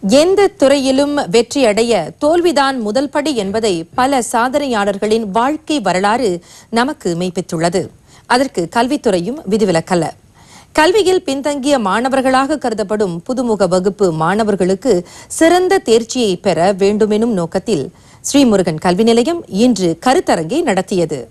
எந்த துறையிலும் வெற்றி அடைய தோல்விதான் முதல் படி என்பதை பல சாதனையாளர்களின் வாழ்க்கை வரலாறு நமக்கு மெய்ப்பித்துள்ளது அதற்கு கல்வித்துறையும் விதிவிலக்கல்ல கல்வியில் பின்தங்கிய மாணவர்களாக கருதப்படும் புதுமுக வகுப்பு மாணவர்களுக்கு சிறந்த தேர்ச்சியை பெற வேண்டுமெனும் நோக்கத்தில் ஸ்ரீமுருகன் கல்வி நிலையம் இன்று கருத்தரங்கை நடத்தியது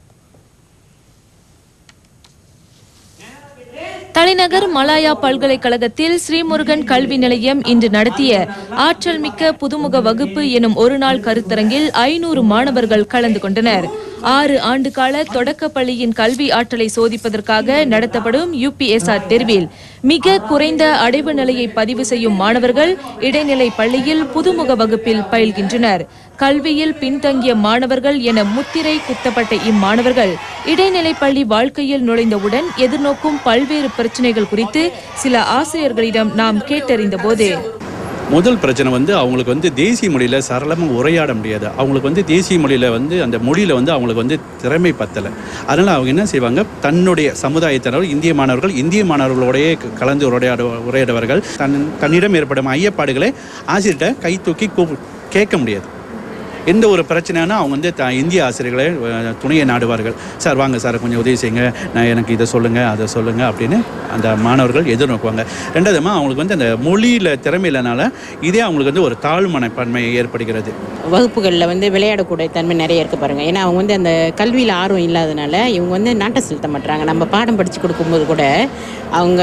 தலைநகர் மலாயா பல்கலைக்கழகத்தில் ஸ்ரீமுருகன் கல்வி நிலையம் இன்று நடத்திய ஆற்றல் மிக்க புதுமுக வகுப்பு எனும் ஒருநாள் கருத்தரங்கில் ஐநூறு மாணவர்கள் கலந்து கொண்டனர் ஆறு ஆண்டுகால தொடக்கப் பள்ளியின் கல்வி ஆற்றலை சோதிப்பதற்காக நடத்தப்படும் யுபிஎஸ்ஆர் தேர்வில் மிக குறைந்த அடைவு நிலையை பதிவு செய்யும் மாணவர்கள் இடைநிலை பள்ளியில் புதுமுக வகுப்பில் பயில்கின்றனர் கல்வியில் பின்தங்கிய மாணவர்கள் என முத்திரை குத்தப்பட்ட இம்மாணவர்கள் இடைநிலை பள்ளி வாழ்க்கையில் நுழைந்தவுடன் எதிர்நோக்கும் பல்வேறு பிரச்சனைகள் குறித்து சில ஆசிரியர்களிடம் நாம் கேட்டறிந்த போது முதல் பிரச்சனை வந்து அவங்களுக்கு வந்து தேசிய மொழியில் சரளமாக உரையாட முடியாது அவங்களுக்கு வந்து தேசிய மொழியில் வந்து அந்த மொழியில் வந்து அவங்களுக்கு வந்து திறமை பத்தலை அதனால் அவங்க என்ன செய்வாங்க தன்னுடைய சமுதாயத்தினர் இந்திய மாணவர்கள் இந்திய மாணவர்களோடையே க- கலந்து உரையாட உரையாடவர்கள் தன் தன்னிடம் ஏற்படும் ஐயப்பாடுகளை ஆசிரியர்கிட்ட கை தூக்கி கூ கேட்க முடியாது எந்த ஒரு பிரச்சனைனா அவங்க வந்து த இந்திய ஆசிரியர்களை அஹ், துணையை நாடுவார்கள் சார் வாங்க சார் கொஞ்சம் உதவி செய்யுங்க நான் எனக்கு இதை சொல்லுங்கள் அதை சொல்லுங்கள் அப்படின்னு அந்த மாணவர்கள் எதிர்நோக்குவாங்க ரெண்டாவதுமா அவங்களுக்கு வந்து அந்த மொழியில் திறமை இல்லைனால இதே அவங்களுக்கு வந்து ஒரு தாழ்வு மனப்பான்மை ஏற்படுகிறது வகுப்புகளில் வந்து விளையாடக்கூடிய தன்மை நிறைய இருக்குது பாருங்கள் ஏன்னா அவங்க வந்து அந்த கல்வியில் ஆர்வம் இல்லாதனால இவங்க வந்து நாட்டை செலுத்த மாட்டாங்க நம்ம பாடம் படித்து கொடுக்கும்போது கூட அவங்க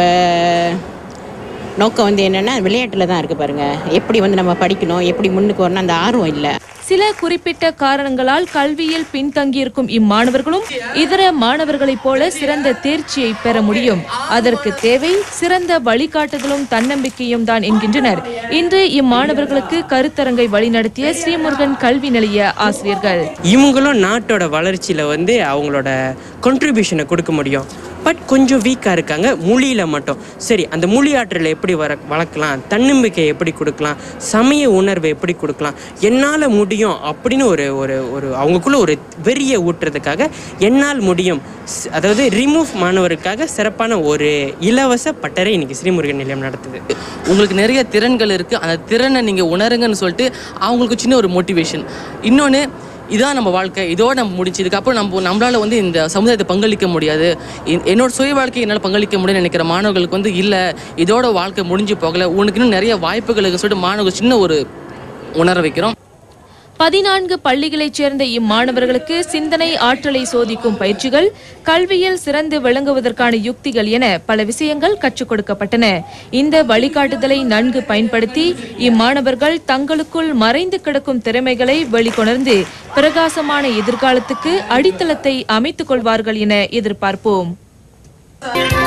நோக்கம் வந்து என்னென்னா விளையாட்டில் தான் இருக்குது பாருங்கள் எப்படி வந்து நம்ம படிக்கணும் எப்படி முன்னுக்கு வரணும் அந்த ஆர்வம் இல்லை சில குறிப்பிட்ட காரணங்களால் கல்வியில் பின்தங்கியிருக்கும் இம்மாணவர்களும் இதர மாணவர்களைப் போல சிறந்த தேர்ச்சியை பெற முடியும் அதற்கு தேவை சிறந்த வழிகாட்டுதலும் தன்னம்பிக்கையும் தான் என்கின்றனர் இன்று இம்மாணவர்களுக்கு கருத்தரங்கை வழிநடத்திய ஸ்ரீமுருகன் கல்வி நிலைய ஆசிரியர்கள் இவங்களும் நாட்டோட வளர்ச்சியில் வந்து அவங்களோட contribution-அ கொடுக்க முடியும் பட் கொஞ்சம் வீக்காக இருக்காங்க மொழியில் மட்டும் சரி அந்த மொழி ஆற்றலை எப்படி வர வளர்க்கலாம் தன்னம்பிக்கையை எப்படி கொடுக்கலாம் சமய உணர்வை எப்படி கொடுக்கலாம் என்னால் முடியும் அப்படின்னு ஒரு ஒரு ஒரு அவங்களுக்குள்ள ஒரு வெறியை ஊட்டுறதுக்காக என்னால் முடியும் ஸ்- அதாவது ரிமூவ் மாணவருக்காக சிறப்பான ஒரு இலவச பட்டறை இன்னைக்கு ஸ்ரீமுருகன் நிலையம் நடத்துது உங்களுக்கு நிறைய திறன்கள் இருக்குது அந்த திறனை நீங்கள் உணருங்கன்னு சொல்லிட்டு அவங்களுக்கு சின்ன ஒரு மோட்டிவேஷன் இன்னொன்று இதான் நம்ம வாழ்க்கை இதோட நம்ம முடிச்சு இதுக்கப்புறம் நம்ம நம்மளால வந்து இந்த சமுதாயத்தை பங்களிக்க முடியாது என்- என்னோட சுய வாழ்க்கை என்னால் பங்களிக்க முடியும்னு நினைக்கிற மாணவர்களுக்கு வந்து இல்லை இதோட வாழ்க்கை முடிஞ்சு போகல உனக்கு இன்னும் நிறைய வாய்ப்புகள் இருக்குன்னு சொல்லிட்டு மாணவர்கள் சின்ன ஒரு உணர வைக்கிறோம் பதினான்கு பள்ளிகளைச் சேர்ந்த இம்மாணவர்களுக்கு சிந்தனை ஆற்றலை சோதிக்கும் பயிற்சிகள் கல்வியில் சிறந்து விளங்குவதற்கான யுக்திகள் என பல விஷயங்கள் கற்றுக் கொடுக்கப்பட்டன இந்த வழிகாட்டுதலை நன்கு பயன்படுத்தி இம்மாணவர்கள் தங்களுக்குள் மறைந்து கிடக்கும் திறமைகளை வெளிக்கொணர்ந்து பிரகாசமான எதிர்காலத்துக்கு அடித்தளத்தை அமைத்துக் கொள்வார்கள் என எதிர்பார்ப்போம்